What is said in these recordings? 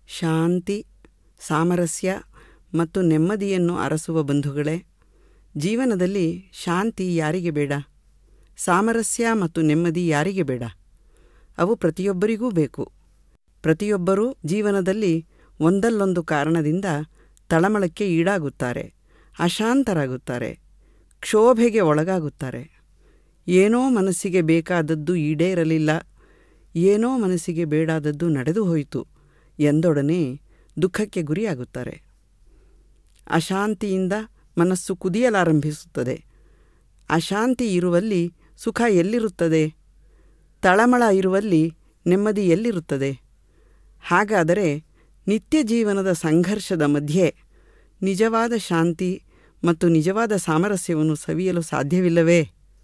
ಶಾಂತಿ ಸಾಮರಸ್ಯ ಮತ್ತು ನೆಮ್ಮದಿಯನ್ನು ಅರಸುವ ಬಂಧುಗಳೇ ಜೀವನದಲ್ಲಿ ಶಾಂತಿ ಯಾರಿಗೆ ಬೇಡ ಸಾಮರಸ್ಯ ಮತ್ತು ನೆಮ್ಮದಿ ಯಾರಿಗೆ ಬೇಡ ಅವು ಪ್ರತಿಯೊಬ್ಬರಿಗೂ ಬೇಕು ಪ್ರತಿಯೊಬ್ಬರೂ ಜೀವನದಲ್ಲಿ ಒಂದಲ್ಲೊಂದು ಕಾರಣದಿಂದ ತಳಮಳಕ್ಕೆ ಈಡಾಗುತ್ತಾರೆ ಅಶಾಂತರಾಗುತ್ತಾರೆ ಕ್ಷೋಭೆಗೆ ಒಳಗಾಗುತ್ತಾರೆ ಏನೋ ಮನಸ್ಸಿಗೆ ಬೇಕಾದದ್ದು ಈಡೇರಲಿಲ್ಲ ಏನೋ ಮನಸ್ಸಿಗೆ ಬೇಡಾದದ್ದು ನಡೆದು ಹೋಯಿತು ಎಂದೊಡನೆ ದುಃಖಕ್ಕೆ ಗುರಿಯಾಗುತ್ತಾರೆ ಅಶಾಂತಿಯಿಂದ ಮನಸ್ಸು ಕುದಿಯಲಾರಂಭಿಸುತ್ತದೆ ಅಶಾಂತಿ ಇರುವಲ್ಲಿ ಸುಖ ಎಲ್ಲಿರುತ್ತದೆ ತಳಮಳ ಇರುವಲ್ಲಿ ನೆಮ್ಮದಿ ಎಲ್ಲಿರುತ್ತದೆ ಹಾಗಾದರೆ ನಿತ್ಯ ಜೀವನದ ಸಂಘರ್ಷದ ಮಧ್ಯೆ ನಿಜವಾದ ಶಾಂತಿ ಮತ್ತು ನಿಜವಾದ ಸಾಮರಸ್ಯವನ್ನು ಸವಿಯಲು ಸಾಧ್ಯವಿಲ್ಲವೇ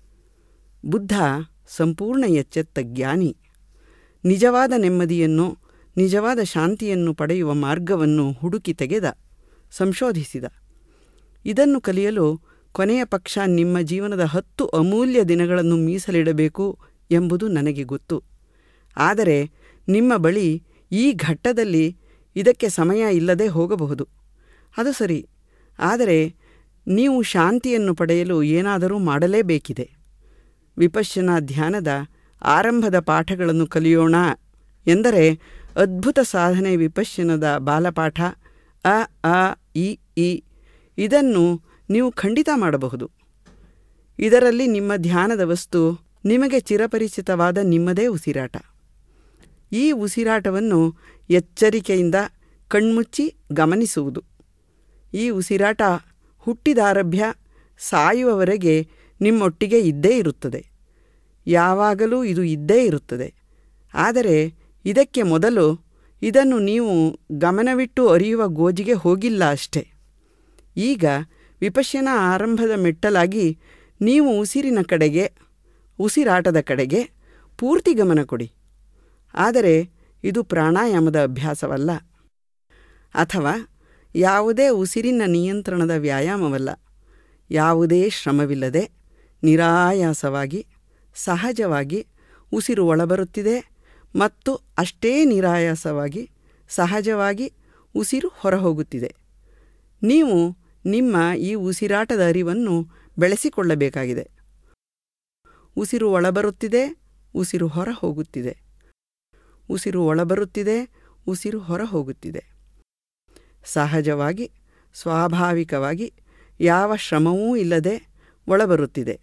ಬುದ್ಧ ಸಂಪೂರ್ಣ ಎಚ್ಚೆತ್ತ ಜ್ಞಾನಿ ನಿಜವಾದ ನೆಮ್ಮದಿಯನ್ನು ನಿಜವಾದ ಶಾಂತಿಯನ್ನು ಪಡೆಯುವ ಮಾರ್ಗವನ್ನು ಹುಡುಕಿ ತೆಗೆದ ಸಂಶೋಧಿಸಿದ ಇದನ್ನು ಕಲಿಯಲು ಕೊನೆಯ ಪಕ್ಷ ನಿಮ್ಮ ಜೀವನದ ಹತ್ತು ಅಮೂಲ್ಯ ದಿನಗಳನ್ನು ಮೀಸಲಿಡಬೇಕು ಎಂಬುದು ನನಗೆ ಗೊತ್ತು ಆದರೆ ನಿಮ್ಮ ಬಳಿ ಈ ಘಟ್ಟದಲ್ಲಿ ಇದಕ್ಕೆ ಸಮಯ ಇಲ್ಲದೆ ಹೋಗಬಹುದು ಅದು ಸರಿ ಆದರೆ ನೀವು ಶಾಂತಿಯನ್ನು ಪಡೆಯಲು ಏನಾದರೂ ಮಾಡಲೇಬೇಕಿದೆ ವಿಪಶ್ಯನ ಧ್ಯಾನದ ಆರಂಭದ ಪಾಠಗಳನ್ನು ಕಲಿಯೋಣ ಎಂದರೆ ಅದ್ಭುತ ಸಾಧನೆ ವಿಪಶ್ಯನದ ಬಾಲಪಾಠ ಅ ಆ ಇ ಈ ಇದನ್ನು ನೀವು ಖಂಡಿತ ಮಾಡಬಹುದು ಇದರಲ್ಲಿ ನಿಮ್ಮ ಧ್ಯಾನದ ವಸ್ತು ನಿಮಗೆ ಚಿರಪರಿಚಿತವಾದ ನಿಮ್ಮದೇ ಉಸಿರಾಟ ಈ ಉಸಿರಾಟವನ್ನು ಎಚ್ಚರಿಕೆಯಿಂದ ಕಣ್ಮುಚ್ಚಿ ಗಮನಿಸುವುದು ಈ ಉಸಿರಾಟ ಹುಟ್ಟಿದಾರಭ್ಯ ಸಾಯುವವರೆಗೆ ನಿಮ್ಮೊಟ್ಟಿಗೆ ಇದ್ದೇ ಇರುತ್ತದೆ ಯಾವಾಗಲೂ ಇದು ಇದ್ದೇ ಇರುತ್ತದೆ ಆದರೆ ಇದಕ್ಕೆ ಮೊದಲು ಇದನ್ನು ನೀವು ಗಮನವಿಟ್ಟು ಅರಿಯುವ ಗೋಜಿಗೆ ಹೋಗಿಲ್ಲ ಅಷ್ಟೆ ಈಗ ವಿಪಶ್ಯನ ಆರಂಭದ ಮೆಟ್ಟಲಾಗಿ ನೀವು ಉಸಿರಿನ ಕಡೆಗೆ ಉಸಿರಾಟದ ಕಡೆಗೆ ಪೂರ್ತಿ ಗಮನ ಕೊಡಿ ಆದರೆ ಇದು ಪ್ರಾಣಾಯಾಮದ ಅಭ್ಯಾಸವಲ್ಲ ಅಥವಾ ಯಾವುದೇ ಉಸಿರಿನ ನಿಯಂತ್ರಣದ ವ್ಯಾಯಾಮವಲ್ಲ ಯಾವುದೇ ಶ್ರಮವಿಲ್ಲದೆ ನಿರಾಯಾಸವಾಗಿ ಸಹಜವಾಗಿ ಉಸಿರು ಒಳಬರುತ್ತಿದೆ ಮತ್ತು ಅಷ್ಟೇ ನಿರಾಯಾಸವಾಗಿ ಸಹಜವಾಗಿ ಉಸಿರು ಹೊರಹೋಗುತ್ತಿದೆ ನೀವು ನಿಮ್ಮ ಈ ಉಸಿರಾಟದ ಅರಿವನ್ನು ಬೆಳೆಸಿಕೊಳ್ಳಬೇಕಾಗಿದೆ ಉಸಿರು ಒಳಬರುತ್ತಿದೆ ಉಸಿರು ಹೊರ ಹೋಗುತ್ತಿದೆ ಉಸಿರು ಒಳಬರುತ್ತಿದೆ ಉಸಿರು ಹೊರ ಹೋಗುತ್ತಿದೆ ಸಹಜವಾಗಿ ಸ್ವಾಭಾವಿಕವಾಗಿ ಯಾವ ಶ್ರಮವೂ ಇಲ್ಲದೆ ಒಳಬರುತ್ತಿದೆ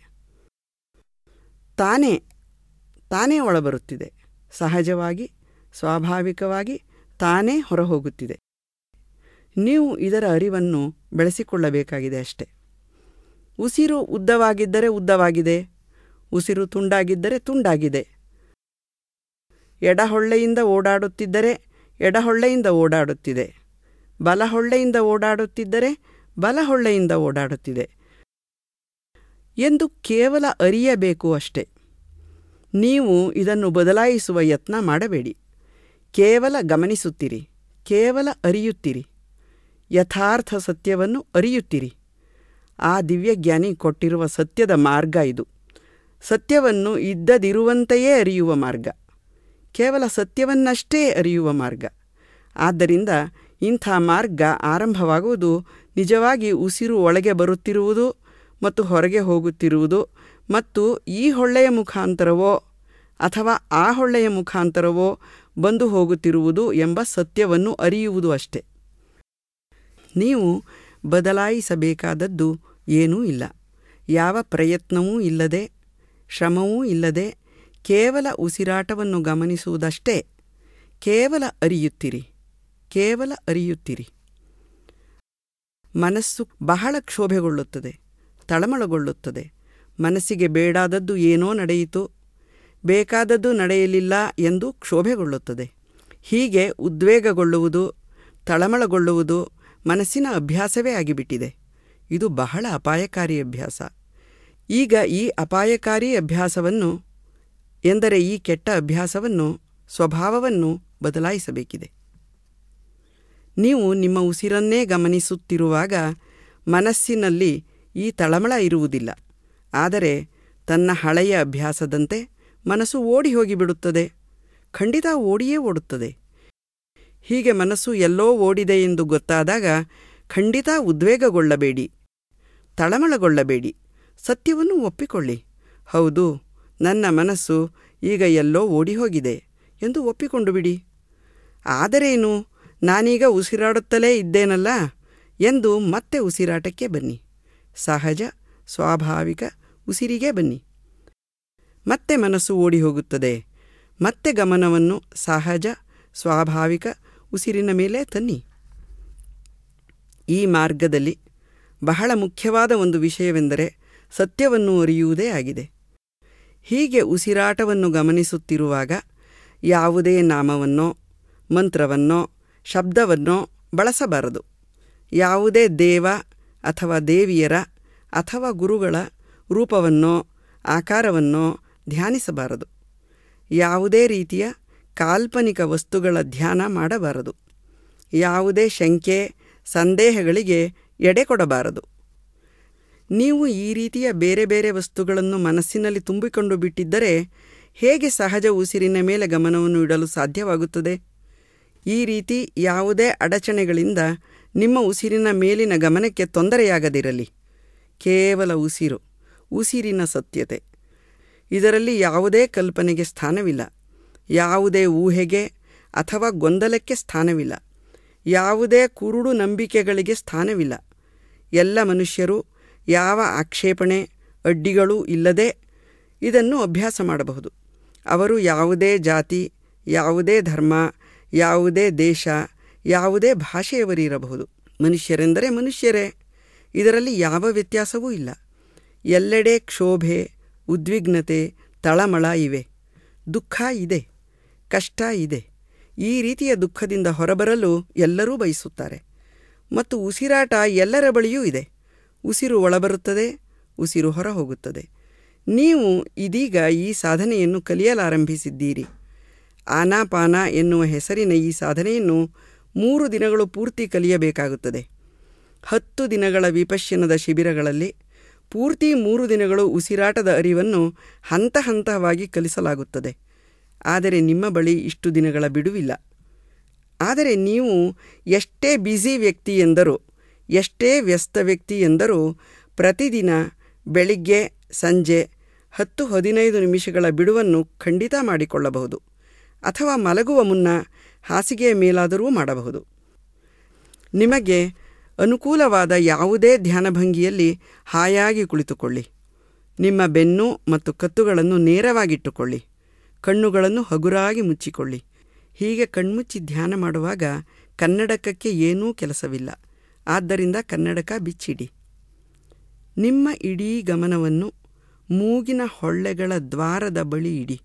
ತಾನೇ ತಾನೇ ಒಳಬರುತ್ತಿದೆ ಸಹಜವಾಗಿ ಸ್ವಾಭಾವಿಕವಾಗಿ ತಾನೇ ಹೊರಹೋಗುತ್ತಿದೆ ನೀವು ಇದರ ಅರಿವನ್ನು ಬೆಳೆಸಿಕೊಳ್ಳಬೇಕಾಗಿದೆ ಅಷ್ಟೆ ಉಸಿರು ಉದ್ದವಾಗಿದ್ದರೆ ಉದ್ದವಾಗಿದೆ ಉಸಿರು ತುಂಡಾಗಿದ್ದರೆ ತುಂಡಾಗಿದೆ ಎಡಹೊಳ್ಳೆಯಿಂದ ಓಡಾಡುತ್ತಿದ್ದರೆ ಎಡಹೊಳ್ಳೆಯಿಂದ ಓಡಾಡುತ್ತಿದೆ ಬಲಹೊಳ್ಳೆಯಿಂದ ಓಡಾಡುತ್ತಿದ್ದರೆ ಬಲಹೊಳ್ಳೆಯಿಂದ ಓಡಾಡುತ್ತಿದೆ ಎಂದು ಕೇವಲ ಅರಿಯಬೇಕು ಅಷ್ಟೆ ನೀವು ಇದನ್ನು ಬದಲಾಯಿಸುವ ಯತ್ನ ಮಾಡಬೇಡಿ ಕೇವಲ ಗಮನಿಸುತ್ತೀರಿ ಕೇವಲ ಅರಿಯುತ್ತೀರಿ ಯಥಾರ್ಥ ಸತ್ಯವನ್ನು ಅರಿಯುತ್ತೀರಿ ಆ ದಿವ್ಯಜ್ಞಾನಿ ಕೊಟ್ಟಿರುವ ಸತ್ಯದ ಮಾರ್ಗ ಇದು ಸತ್ಯವನ್ನು ಇದ್ದದಿರುವಂತೆಯೇ ಅರಿಯುವ ಮಾರ್ಗ ಕೇವಲ ಸತ್ಯವನ್ನಷ್ಟೇ ಅರಿಯುವ ಮಾರ್ಗ ಆದ್ದರಿಂದ ಇಂಥ ಮಾರ್ಗ ಆರಂಭವಾಗುವುದು ನಿಜವಾಗಿ ಉಸಿರು ಒಳಗೆ ಬರುತ್ತಿರುವುದು ಮತ್ತು ಹೊರಗೆ ಹೋಗುತ್ತಿರುವುದು ಮತ್ತು ಈ ಹೊಳ್ಳೆಯ ಮುಖಾಂತರವೋ ಅಥವಾ ಆ ಹೊಳ್ಳೆಯ ಮುಖಾಂತರವೋ ಬಂದು ಹೋಗುತ್ತಿರುವುದು ಎಂಬ ಸತ್ಯವನ್ನು ಅರಿಯುವುದು ಅಷ್ಟೆ ನೀವು ಬದಲಾಯಿಸಬೇಕಾದದ್ದು ಏನೂ ಇಲ್ಲ ಯಾವ ಪ್ರಯತ್ನವೂ ಇಲ್ಲದೆ ಶ್ರಮವೂ ಇಲ್ಲದೆ ಕೇವಲ ಉಸಿರಾಟವನ್ನು ಗಮನಿಸುವುದಷ್ಟೇ ಕೇವಲ ಅರಿಯುತ್ತೀರಿ ಕೇವಲ ಅರಿಯುತ್ತೀರಿ ಮನಸ್ಸು ಬಹಳ ಕ್ಷೋಭೆಗೊಳ್ಳುತ್ತದೆ ತಳಮಳಗೊಳ್ಳುತ್ತದೆ ಮನಸ್ಸಿಗೆ ಬೇಡಾದದ್ದು ಏನೋ ನಡೆಯಿತು ಬೇಕಾದದ್ದು ನಡೆಯಲಿಲ್ಲ ಎಂದು ಕ್ಷೋಭೆಗೊಳ್ಳುತ್ತದೆ ಹೀಗೆ ಉದ್ವೇಗಗೊಳ್ಳುವುದು ತಳಮಳಗೊಳ್ಳುವುದು ಮನಸ್ಸಿನ ಅಭ್ಯಾಸವೇ ಆಗಿಬಿಟ್ಟಿದೆ ಇದು ಬಹಳ ಅಪಾಯಕಾರಿ ಅಭ್ಯಾಸ ಈಗ ಈ ಅಪಾಯಕಾರಿ ಅಭ್ಯಾಸವನ್ನು ಎಂದರೆ ಈ ಕೆಟ್ಟ ಅಭ್ಯಾಸವನ್ನು ಸ್ವಭಾವವನ್ನು ಬದಲಾಯಿಸಬೇಕಿದೆ ನೀವು ನಿಮ್ಮ ಉಸಿರನ್ನೇ ಗಮನಿಸುತ್ತಿರುವಾಗ ಮನಸ್ಸಿನಲ್ಲಿ ಈ ತಳಮಳ ಇರುವುದಿಲ್ಲ ಆದರೆ ತನ್ನ ಹಳೆಯ ಅಭ್ಯಾಸದಂತೆ ಮನಸ್ಸು ಓಡಿ ಹೋಗಿಬಿಡುತ್ತದೆ ಖಂಡಿತ ಓಡಿಯೇ ಓಡುತ್ತದೆ ಹೀಗೆ ಮನಸ್ಸು ಎಲ್ಲೋ ಓಡಿದೆ ಎಂದು ಗೊತ್ತಾದಾಗ ಖಂಡಿತ ಉದ್ವೇಗಗೊಳ್ಳಬೇಡಿ ತಳಮಳಗೊಳ್ಳಬೇಡಿ ಸತ್ಯವನ್ನು ಒಪ್ಪಿಕೊಳ್ಳಿ ಹೌದು ನನ್ನ ಮನಸ್ಸು ಈಗ ಎಲ್ಲೋ ಓಡಿ ಹೋಗಿದೆ ಎಂದು ಒಪ್ಪಿಕೊಂಡು ಬಿಡಿ ಆದರೇನು ನಾನೀಗ ಉಸಿರಾಡುತ್ತಲೇ ಇದ್ದೇನಲ್ಲ ಎಂದು ಮತ್ತೆ ಉಸಿರಾಟಕ್ಕೆ ಬನ್ನಿ ಸಹಜ ಸ್ವಾಭಾವಿಕ ಉಸಿರಿಗೆ ಬನ್ನಿ ಮತ್ತೆ ಮನಸ್ಸು ಓಡಿ ಹೋಗುತ್ತದೆ ಮತ್ತೆ ಗಮನವನ್ನು ಸಹಜ ಸ್ವಾಭಾವಿಕ ಉಸಿರಿನ ಮೇಲೆ ತನ್ನಿ ಈ ಮಾರ್ಗದಲ್ಲಿ ಬಹಳ ಮುಖ್ಯವಾದ ಒಂದು ವಿಷಯವೆಂದರೆ ಸತ್ಯವನ್ನು ಅರಿಯುವುದೇ ಆಗಿದೆ ಹೀಗೆ ಉಸಿರಾಟವನ್ನು ಗಮನಿಸುತ್ತಿರುವಾಗ ಯಾವುದೇ ನಾಮವನ್ನೋ ಮಂತ್ರವನ್ನೋ ಶಬ್ದವನ್ನೋ ಬಳಸಬಾರದು ಯಾವುದೇ ದೇವ ಅಥವಾ ದೇವಿಯರ ಅಥವಾ ಗುರುಗಳ ರೂಪವನ್ನೋ ಆಕಾರವನ್ನೋ ಧ್ಯಾನಿಸಬಾರದು ಯಾವುದೇ ರೀತಿಯ ಕಾಲ್ಪನಿಕ ವಸ್ತುಗಳ ಧ್ಯಾನ ಮಾಡಬಾರದು ಯಾವುದೇ ಶಂಕೆ ಸಂದೇಹಗಳಿಗೆ ಎಡೆ ಕೊಡಬಾರದು ನೀವು ಈ ರೀತಿಯ ಬೇರೆ ಬೇರೆ ವಸ್ತುಗಳನ್ನು ಮನಸ್ಸಿನಲ್ಲಿ ತುಂಬಿಕೊಂಡು ಬಿಟ್ಟಿದ್ದರೆ ಹೇಗೆ ಸಹಜ ಉಸಿರಿನ ಮೇಲೆ ಗಮನವನ್ನು ಇಡಲು ಸಾಧ್ಯವಾಗುತ್ತದೆ ಈ ರೀತಿ ಯಾವುದೇ ಅಡಚಣೆಗಳಿಂದ ನಿಮ್ಮ ಉಸಿರಿನ ಮೇಲಿನ ಗಮನಕ್ಕೆ ತೊಂದರೆಯಾಗದಿರಲಿ ಕೇವಲ ಉಸಿರು ಉಸಿರಿನ ಸತ್ಯತೆ ಇದರಲ್ಲಿ ಯಾವುದೇ ಕಲ್ಪನೆಗೆ ಸ್ಥಾನವಿಲ್ಲ ಯಾವುದೇ ಊಹೆಗೆ ಅಥವಾ ಗೊಂದಲಕ್ಕೆ ಸ್ಥಾನವಿಲ್ಲ ಯಾವುದೇ ಕುರುಡು ನಂಬಿಕೆಗಳಿಗೆ ಸ್ಥಾನವಿಲ್ಲ ಎಲ್ಲ ಮನುಷ್ಯರು ಯಾವ ಆಕ್ಷೇಪಣೆ ಅಡ್ಡಿಗಳೂ ಇಲ್ಲದೆ ಇದನ್ನು ಅಭ್ಯಾಸ ಮಾಡಬಹುದು ಅವರು ಯಾವುದೇ ಜಾತಿ ಯಾವುದೇ ಧರ್ಮ ಯಾವುದೇ ದೇಶ ಯಾವುದೇ ಭಾಷೆಯವರಿರಬಹುದು ಮನುಷ್ಯರೆಂದರೆ ಮನುಷ್ಯರೇ ಇದರಲ್ಲಿ ಯಾವ ವ್ಯತ್ಯಾಸವೂ ಇಲ್ಲ ಎಲ್ಲೆಡೆ ಕ್ಷೋಭೆ ಉದ್ವಿಗ್ನತೆ ತಳಮಳ ಇವೆ ದುಃಖ ಇದೆ ಕಷ್ಟ ಇದೆ ಈ ರೀತಿಯ ದುಃಖದಿಂದ ಹೊರಬರಲು ಎಲ್ಲರೂ ಬಯಸುತ್ತಾರೆ ಮತ್ತು ಉಸಿರಾಟ ಎಲ್ಲರ ಬಳಿಯೂ ಇದೆ ಉಸಿರು ಒಳಬರುತ್ತದೆ ಉಸಿರು ಹೊರ ಹೋಗುತ್ತದೆ ನೀವು ಇದೀಗ ಈ ಸಾಧನೆಯನ್ನು ಕಲಿಯಲಾರಂಭಿಸಿದ್ದೀರಿ ಆನಾಪಾನ ಎನ್ನುವ ಹೆಸರಿನ ಈ ಸಾಧನೆಯನ್ನು ಮೂರು ದಿನಗಳು ಪೂರ್ತಿ ಕಲಿಯಬೇಕಾಗುತ್ತದೆ ಹತ್ತು ದಿನಗಳ ವಿಪಶ್ಯನದ ಶಿಬಿರಗಳಲ್ಲಿ ಪೂರ್ತಿ ಮೂರು ದಿನಗಳು ಉಸಿರಾಟದ ಅರಿವನ್ನು ಹಂತ ಹಂತವಾಗಿ ಕಲಿಸಲಾಗುತ್ತದೆ ಆದರೆ ನಿಮ್ಮ ಬಳಿ ಇಷ್ಟು ದಿನಗಳ ಬಿಡುವಿಲ್ಲ ಆದರೆ ನೀವು ಎಷ್ಟೇ ಬ್ಯುಸಿ ವ್ಯಕ್ತಿ ಎಂದರೂ ಎಷ್ಟೇ ವ್ಯಸ್ತ ವ್ಯಕ್ತಿ ಎಂದರೂ ಪ್ರತಿದಿನ ಬೆಳಿಗ್ಗೆ ಸಂಜೆ ಹತ್ತು ಹದಿನೈದು ನಿಮಿಷಗಳ ಬಿಡುವನ್ನು ಖಂಡಿತ ಮಾಡಿಕೊಳ್ಳಬಹುದು ಅಥವಾ ಮಲಗುವ ಮುನ್ನ ಹಾಸಿಗೆಯ ಮೇಲಾದರೂ ಮಾಡಬಹುದು ನಿಮಗೆ ಅನುಕೂಲವಾದ ಯಾವುದೇ ಧ್ಯಾನಭಂಗಿಯಲ್ಲಿ ಹಾಯಾಗಿ ಕುಳಿತುಕೊಳ್ಳಿ ನಿಮ್ಮ ಬೆನ್ನು ಮತ್ತು ಕತ್ತುಗಳನ್ನು ನೇರವಾಗಿಟ್ಟುಕೊಳ್ಳಿ ಕಣ್ಣುಗಳನ್ನು ಹಗುರಾಗಿ ಮುಚ್ಚಿಕೊಳ್ಳಿ ಹೀಗೆ ಕಣ್ಮುಚ್ಚಿ ಧ್ಯಾನ ಮಾಡುವಾಗ ಕನ್ನಡಕಕ್ಕೆ ಏನೂ ಕೆಲಸವಿಲ್ಲ ಆದ್ದರಿಂದ ಕನ್ನಡಕ ಬಿಚ್ಚಿಡಿ ನಿಮ್ಮ ಇಡೀ ಗಮನವನ್ನು ಮೂಗಿನ ಹೊಳ್ಳೆಗಳ ದ್ವಾರದ ಬಳಿ ಇಡಿ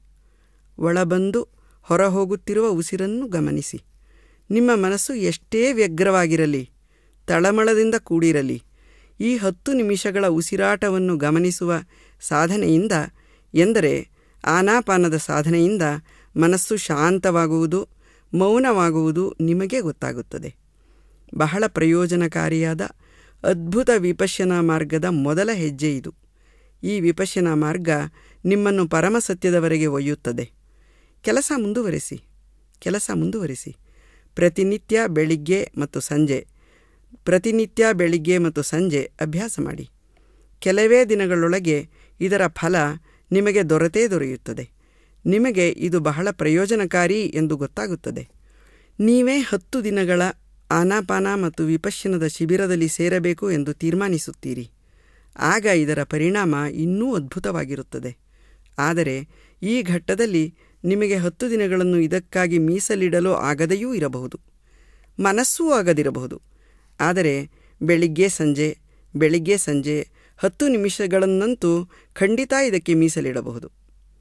ಒಳಬಂದು ಹೊರಹೋಗುತ್ತಿರುವ ಉಸಿರನ್ನು ಗಮನಿಸಿ ನಿಮ್ಮ ಮನಸ್ಸು ಎಷ್ಟೇ ವ್ಯಗ್ರವಾಗಿರಲಿ ತಳಮಳದಿಂದ ಕೂಡಿರಲಿ ಈ ಹತ್ತು ನಿಮಿಷಗಳ ಉಸಿರಾಟವನ್ನು ಗಮನಿಸುವ ಸಾಧನೆಯಿಂದ ಎಂದರೆ ಆನಾಪಾನದ ಸಾಧನೆಯಿಂದ ಮನಸ್ಸು ಶಾಂತವಾಗುವುದು ಮೌನವಾಗುವುದು ನಿಮಗೆ ಗೊತ್ತಾಗುತ್ತದೆ ಬಹಳ ಪ್ರಯೋಜನಕಾರಿಯಾದ ಅದ್ಭುತ ವಿಪಶ್ಯನಾ ಮಾರ್ಗದ ಮೊದಲ ಹೆಜ್ಜೆ ಇದು ಈ ವಿಪಶ್ಯನಾ ಮಾರ್ಗ ನಿಮ್ಮನ್ನು ಪರಮಸತ್ಯದವರೆಗೆ ಒಯ್ಯುತ್ತದೆ ಕೆಲಸ ಮುಂದುವರೆಸಿ ಕೆಲಸ ಮುಂದುವರಿಸಿ ಪ್ರತಿನಿತ್ಯ ಬೆಳಿಗ್ಗೆ ಮತ್ತು ಸಂಜೆ ಪ್ರತಿನಿತ್ಯ ಬೆಳಿಗ್ಗೆ ಮತ್ತು ಸಂಜೆ ಅಭ್ಯಾಸ ಮಾಡಿ ಕೆಲವೇ ದಿನಗಳೊಳಗೆ ಇದರ ಫಲ ನಿಮಗೆ ದೊರೆತೇ ದೊರೆಯುತ್ತದೆ ನಿಮಗೆ ಇದು ಬಹಳ ಪ್ರಯೋಜನಕಾರಿ ಎಂದು ಗೊತ್ತಾಗುತ್ತದೆ ನೀವೇ ಹತ್ತು ದಿನಗಳ ಆನಾಪಾನ ಮತ್ತು ವಿಪಶ್ಯನದ ಶಿಬಿರದಲ್ಲಿ ಸೇರಬೇಕು ಎಂದು ತೀರ್ಮಾನಿಸುತ್ತೀರಿ ಆಗ ಇದರ ಪರಿಣಾಮ ಇನ್ನೂ ಅದ್ಭುತವಾಗಿರುತ್ತದೆ ಆದರೆ ಈ ಘಟ್ಟದಲ್ಲಿ ನಿಮಗೆ ಹತ್ತು ದಿನಗಳನ್ನು ಇದಕ್ಕಾಗಿ ಮೀಸಲಿಡಲು ಆಗದೆಯೂ ಇರಬಹುದು ಮನಸ್ಸೂ ಆಗದಿರಬಹುದು ಆದರೆ ಬೆಳಿಗ್ಗೆ ಸಂಜೆ ಬೆಳಿಗ್ಗೆ ಸಂಜೆ ಹತ್ತು ನಿಮಿಷಗಳನ್ನಂತೂ ಖಂಡಿತ ಇದಕ್ಕೆ ಮೀಸಲಿಡಬಹುದು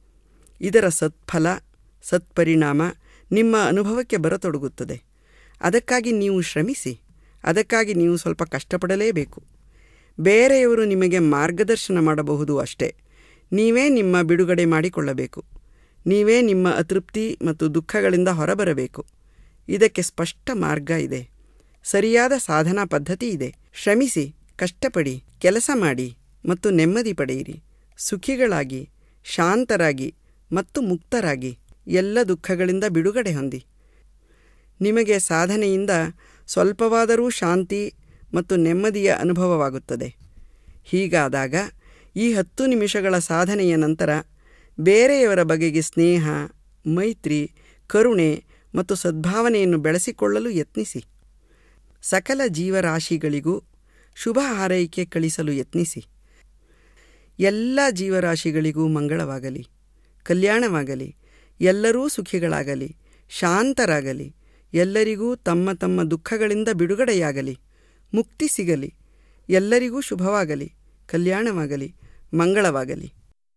ಇದರ ಸತ್ಫಲ ಸತ್ಪರಿಣಾಮ ನಿಮ್ಮ ಅನುಭವಕ್ಕೆ ಬರತೊಡಗುತ್ತದೆ ಅದಕ್ಕಾಗಿ ನೀವು ಶ್ರಮಿಸಿ ಅದಕ್ಕಾಗಿ ನೀವು ಸ್ವಲ್ಪ ಕಷ್ಟಪಡಲೇಬೇಕು ಬೇರೆಯವರು ನಿಮಗೆ ಮಾರ್ಗದರ್ಶನ ಮಾಡಬಹುದು ಅಷ್ಟೇ ನೀವೇ ನಿಮ್ಮ ಬಿಡುಗಡೆ ಮಾಡಿಕೊಳ್ಳಬೇಕು ನೀವೇ ನಿಮ್ಮ ಅತೃಪ್ತಿ ಮತ್ತು ದುಃಖಗಳಿಂದ ಹೊರಬರಬೇಕು ಇದಕ್ಕೆ ಸ್ಪಷ್ಟ ಮಾರ್ಗ ಇದೆ ಸರಿಯಾದ ಸಾಧನಾ ಪದ್ಧತಿ ಇದೆ ಶ್ರಮಿಸಿ ಕಷ್ಟಪಡಿ ಕೆಲಸ ಮಾಡಿ ಮತ್ತು ನೆಮ್ಮದಿ ಪಡೆಯಿರಿ ಸುಖಿಗಳಾಗಿ ಶಾಂತರಾಗಿ ಮತ್ತು ಮುಕ್ತರಾಗಿ ಎಲ್ಲ ದುಃಖಗಳಿಂದ ಬಿಡುಗಡೆ ಹೊಂದಿ ನಿಮಗೆ ಸಾಧನೆಯಿಂದ ಸ್ವಲ್ಪವಾದರೂ ಶಾಂತಿ ಮತ್ತು ನೆಮ್ಮದಿಯ ಅನುಭವವಾಗುತ್ತದೆ ಹೀಗಾದಾಗ ಈ ಹತ್ತು ನಿಮಿಷಗಳ ಸಾಧನೆಯ ನಂತರ ಬೇರೆಯವರ ಬಗೆಗೆ ಸ್ನೇಹ ಮೈತ್ರಿ ಕರುಣೆ ಮತ್ತು ಸದ್ಭಾವನೆಯನ್ನು ಬೆಳೆಸಿಕೊಳ್ಳಲು ಯತ್ನಿಸಿ ಸಕಲ ಜೀವರಾಶಿಗಳಿಗೂ ಶುಭ ಹಾರೈಕೆ ಕಳಿಸಲು ಯತ್ನಿಸಿ ಎಲ್ಲ ಜೀವರಾಶಿಗಳಿಗೂ ಮಂಗಳವಾಗಲಿ ಕಲ್ಯಾಣವಾಗಲಿ ಎಲ್ಲರೂ ಸುಖಿಗಳಾಗಲಿ ಶಾಂತರಾಗಲಿ ಎಲ್ಲರಿಗೂ ತಮ್ಮ ತಮ್ಮ ದುಃಖಗಳಿಂದ ಬಿಡುಗಡೆಯಾಗಲಿ ಮುಕ್ತಿ ಸಿಗಲಿ ಎಲ್ಲರಿಗೂ ಶುಭವಾಗಲಿ ಕಲ್ಯಾಣವಾಗಲಿ ಮಂಗಳವಾಗಲಿ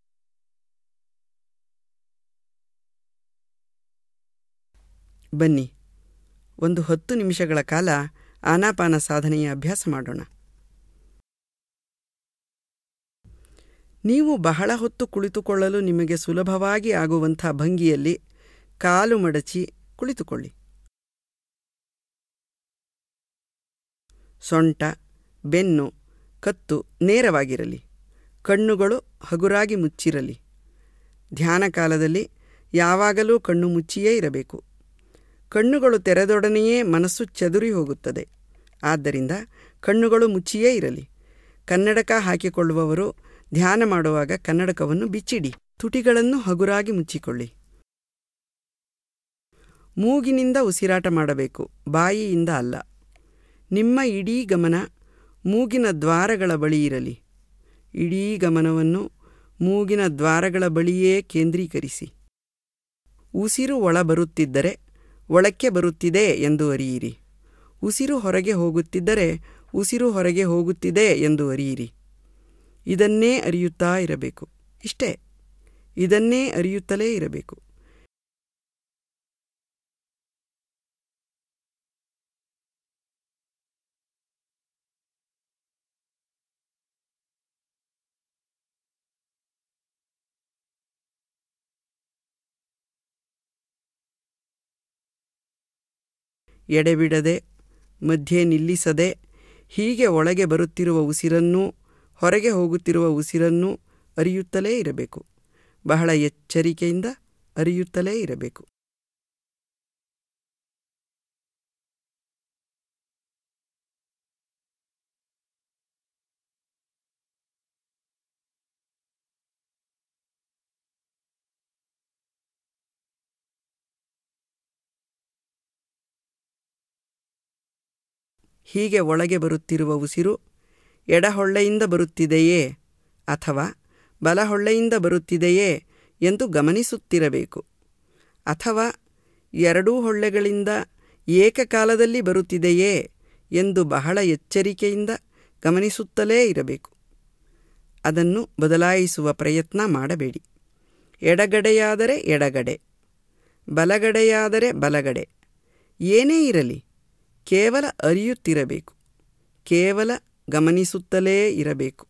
ಬನ್ನಿ ಒಂದು ಹತ್ತು ನಿಮಿಷಗಳ ಕಾಲ ಆನಾಪಾನ ಸಾಧನೆಯ ಅಭ್ಯಾಸ ಮಾಡೋಣ ನೀವು ಬಹಳ ಹೊತ್ತು ಕುಳಿತುಕೊಳ್ಳಲು ನಿಮಗೆ ಸುಲಭವಾಗಿ ಆಗುವಂಥ ಭಂಗಿಯಲ್ಲಿ ಕಾಲು ಮಡಚಿ ಕುಳಿತುಕೊಳ್ಳಿ ಸೊಂಟ ಬೆನ್ನು ಕತ್ತು ನೇರವಾಗಿರಲಿ ಕಣ್ಣುಗಳು ಹಗುರಾಗಿ ಮುಚ್ಚಿರಲಿ ಧ್ಯಾನ ಕಾಲದಲ್ಲಿ ಯಾವಾಗಲೂ ಕಣ್ಣು ಮುಚ್ಚಿಯೇ ಇರಬೇಕು ಕಣ್ಣುಗಳು ತೆರೆದೊಡನೆಯೇ ಮನಸ್ಸು ಚದುರಿ ಹೋಗುತ್ತದೆ ಆದ್ದರಿಂದ ಕಣ್ಣುಗಳು ಮುಚ್ಚಿಯೇ ಇರಲಿ ಕನ್ನಡಕ ಹಾಕಿಕೊಳ್ಳುವವರು ಧ್ಯಾನ ಮಾಡುವಾಗ ಕನ್ನಡಕವನ್ನು ಬಿಚ್ಚಿಡಿ ತುಟಿಗಳನ್ನು ಹಗುರಾಗಿ ಮುಚ್ಚಿಕೊಳ್ಳಿ ಮೂಗಿನಿಂದ ಉಸಿರಾಟ ಮಾಡಬೇಕು ಬಾಯಿಯಿಂದ ಅಲ್ಲ ನಿಮ್ಮ ಇಡೀ ಗಮನ ಮೂಗಿನ ದ್ವಾರಗಳ ಬಳಿ ಇರಲಿ ಇಡೀ ಗಮನವನ್ನು ಮೂಗಿನ ದ್ವಾರಗಳ ಬಳಿಯೇ ಕೇಂದ್ರೀಕರಿಸಿ ಉಸಿರು ಒಳ ಬರುತ್ತಿದ್ದರೆ ಒಳಕ್ಕೆ ಬರುತ್ತಿದೆ ಎಂದು ಅರಿಯಿರಿ ಉಸಿರು ಹೊರಗೆ ಹೋಗುತ್ತಿದ್ದರೆ ಉಸಿರು ಹೊರಗೆ ಹೋಗುತ್ತಿದೆ ಎಂದು ಅರಿಯಿರಿ ಇದನ್ನೇ ಅರಿಯುತ್ತಾ ಇರಬೇಕು ಇಷ್ಟೇ ಇದನ್ನೇ ಅರಿಯುತ್ತಲೇ ಇರಬೇಕು ಎಡೆಬಿಡದೆ ಮಧ್ಯೆ ನಿಲ್ಲಿಸದೆ ಹೀಗೆ ಒಳಗೆ ಬರುತ್ತಿರುವ ಉಸಿರನ್ನೂ ಹೊರಗೆ ಹೋಗುತ್ತಿರುವ ಉಸಿರನ್ನೂ ಅರಿಯುತ್ತಲೇ ಇರಬೇಕು ಬಹಳ ಎಚ್ಚರಿಕೆಯಿಂದ ಅರಿಯುತ್ತಲೇ ಇರಬೇಕು ಹೀಗೆ ಒಳಗೆ ಬರುತ್ತಿರುವ ಉಸಿರು ಎಡಹೊಳ್ಳೆಯಿಂದ ಬರುತ್ತಿದೆಯೇ ಅಥವಾ ಬಲಹೊಳ್ಳೆಯಿಂದ ಬರುತ್ತಿದೆಯೇ ಎಂದು ಗಮನಿಸುತ್ತಿರಬೇಕು ಅಥವಾ ಎರಡೂ ಹೊಳ್ಳೆಗಳಿಂದ ಏಕಕಾಲದಲ್ಲಿ ಬರುತ್ತಿದೆಯೇ ಎಂದು ಬಹಳ ಎಚ್ಚರಿಕೆಯಿಂದ ಗಮನಿಸುತ್ತಲೇ ಇರಬೇಕು ಅದನ್ನು ಬದಲಾಯಿಸುವ ಪ್ರಯತ್ನ ಮಾಡಬೇಡಿ ಎಡಗಡೆಯಾದರೆ ಎಡಗಡೆ ಬಲಗಡೆಯಾದರೆ ಬಲಗಡೆ ಏನೇ ಇರಲಿ ಕೇವಲ ಅರಿಯುತ್ತಿರಬೇಕು ಕೇವಲ ಗಮನಿಸುತ್ತಲೇ ಇರಬೇಕು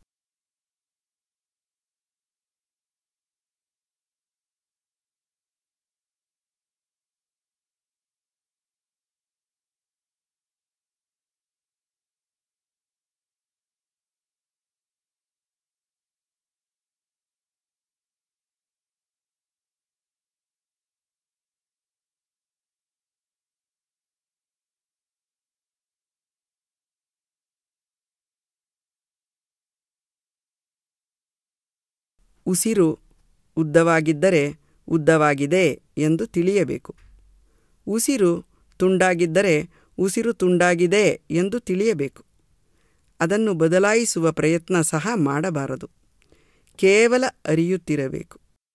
ಉಸಿರು ಉದ್ದವಾಗಿದ್ದರೆ ಉದ್ದವಾಗಿದೆ ಎಂದು ತಿಳಿಯಬೇಕು ಉಸಿರು ತುಂಡಾಗಿದ್ದರೆ ಉಸಿರು ತುಂಡಾಗಿದೆ ಎಂದು ತಿಳಿಯಬೇಕು ಅದನ್ನು ಬದಲಾಯಿಸುವ ಪ್ರಯತ್ನ ಸಹ ಮಾಡಬಾರದು ಕೇವಲ ಅರಿಯುತ್ತಿರಬೇಕು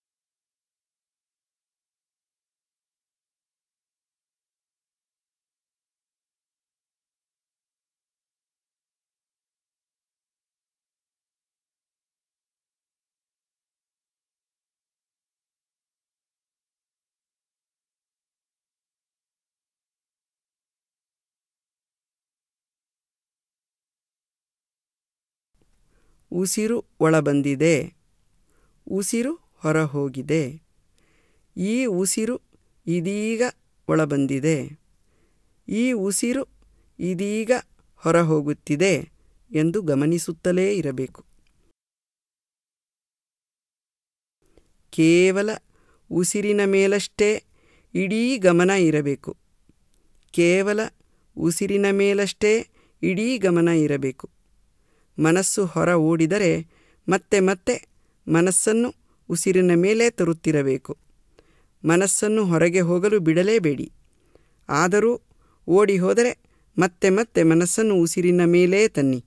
ಉಸಿರು ಒಳಬಂದಿದೆ ಉಸಿರು ಹೊರ ಹೋಗಿದೆ ಈ ಉಸಿರು ಇದೀಗ ಒಳಬಂದಿದೆ ಈ ಉಸಿರು ಇದೀಗ ಹೊರ ಹೋಗುತ್ತಿದೆ ಎಂದು ಗಮನಿಸುತ್ತಲೇ ಇರಬೇಕು ಕೇವಲ ಉಸಿರಿನ ಮೇಲಷ್ಟೇ ಇಡೀ ಗಮನ ಇರಬೇಕು ಕೇವಲ ಉಸಿರಿನ ಮೇಲಷ್ಟೇ ಇಡೀ ಗಮನ ಇರಬೇಕು ಮನಸ್ಸು ಹೊರ ಓಡಿದರೆ ಮತ್ತೆ ಮತ್ತೆ ಮನಸ್ಸನ್ನು ಉಸಿರಿನ ಮೇಲೆ ತರುತ್ತಿರಬೇಕು ಮನಸ್ಸನ್ನು ಹೊರಗೆ ಹೋಗಲು ಬಿಡಲೇಬೇಡಿ ಆದರೂ ಓಡಿ ಹೋದರೆ ಮತ್ತೆ ಮತ್ತೆ ಮನಸ್ಸನ್ನು ಉಸಿರಿನ ಮೇಲೇ ತನ್ನಿ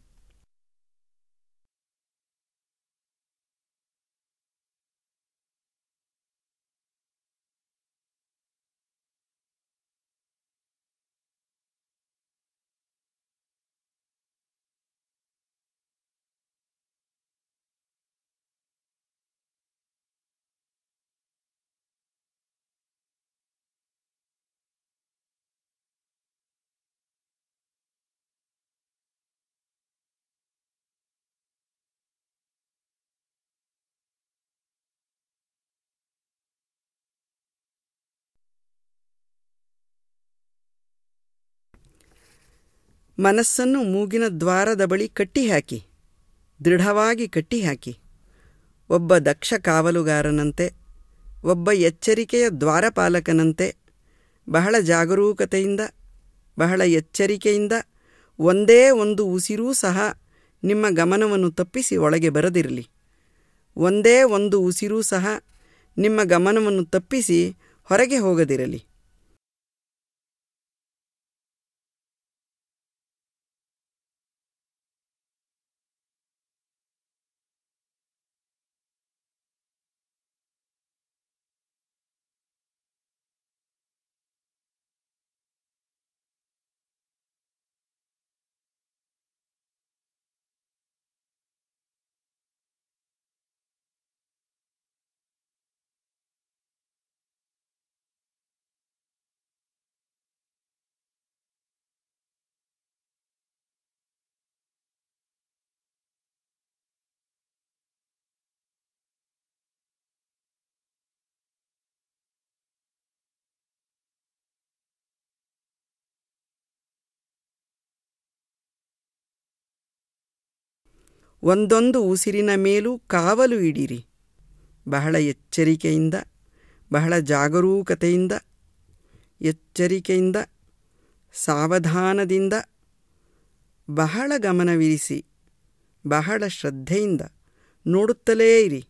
ಮನಸ್ಸನ್ನು ಮೂಗಿನ ದ್ವಾರದ ಬಳಿ ಕಟ್ಟಿಹಾಕಿ ದೃಢವಾಗಿ ಕಟ್ಟಿಹಾಕಿ ಒಬ್ಬ ದಕ್ಷ ಕಾವಲುಗಾರನಂತೆ ಒಬ್ಬ ಎಚ್ಚರಿಕೆಯ ದ್ವಾರಪಾಲಕನಂತೆ ಬಹಳ ಜಾಗರೂಕತೆಯಿಂದ ಬಹಳ ಎಚ್ಚರಿಕೆಯಿಂದ ಒಂದೇ ಒಂದು ಉಸಿರೂ ಸಹ ನಿಮ್ಮ ಗಮನವನ್ನು ತಪ್ಪಿಸಿ ಒಳಗೆ ಬರದಿರಲಿ ಒಂದೇ ಒಂದು ಉಸಿರೂ ಸಹ ನಿಮ್ಮ ಗಮನವನ್ನು ತಪ್ಪಿಸಿ ಹೊರಗೆ ಹೋಗದಿರಲಿ ಒಂದೊಂದು ಉಸಿರಿನ ಮೇಲೂ ಕಾವಲು ಇಡಿರಿ ಬಹಳ ಎಚ್ಚರಿಕೆಯಿಂದ ಬಹಳ ಜಾಗರೂಕತೆಯಿಂದ ಎಚ್ಚರಿಕೆಯಿಂದ ಸಾವಧಾನದಿಂದ ಬಹಳ ಗಮನವಿರಿಸಿ ಬಹಳ ಶ್ರದ್ಧೆಯಿಂದ ನೋಡುತ್ತಲೇ ಇರಿ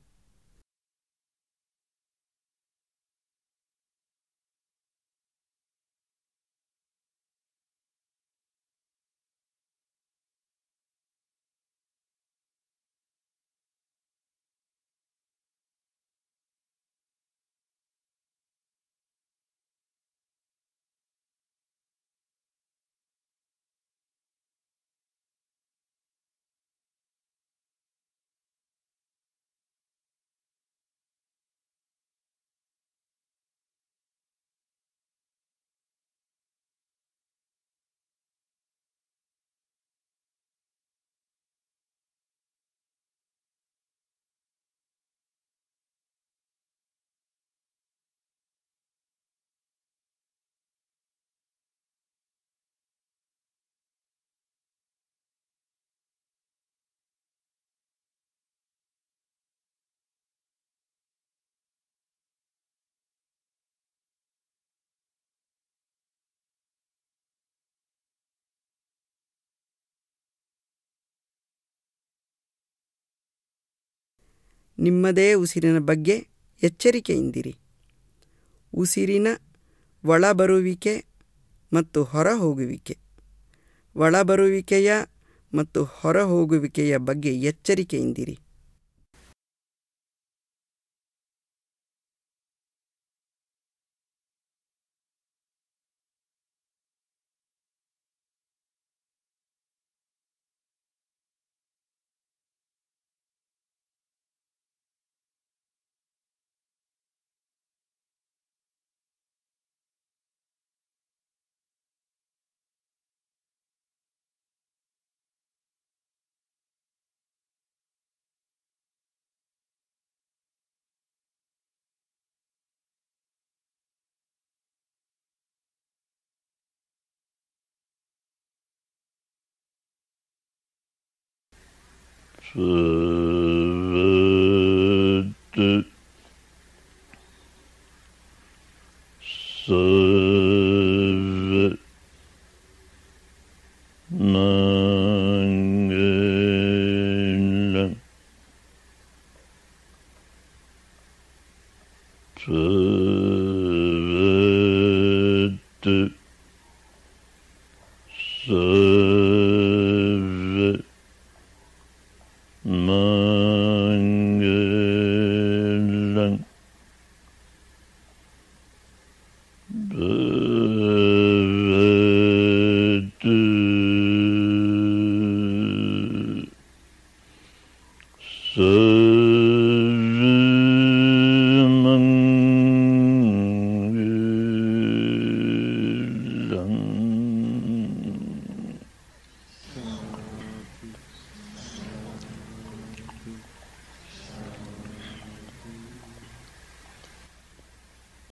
ನಿಮ್ಮದೇ ಉಸಿರಿನ ಬಗ್ಗೆ ಎಚ್ಚರಿಕೆಯಿಂದಿರಿ ಉಸಿರಿನ ಒಳಬರುವಿಕೆ ಮತ್ತು ಹೊರಹೋಗುವಿಕೆ ಒಳಬರುವಿಕೆಯ ಮತ್ತು ಹೊರಹೋಗುವಿಕೆಯ ಬಗ್ಗೆ ಎಚ್ಚರಿಕೆಯಿಂದಿರಿ Sövdü. Söv. Nangela Tvet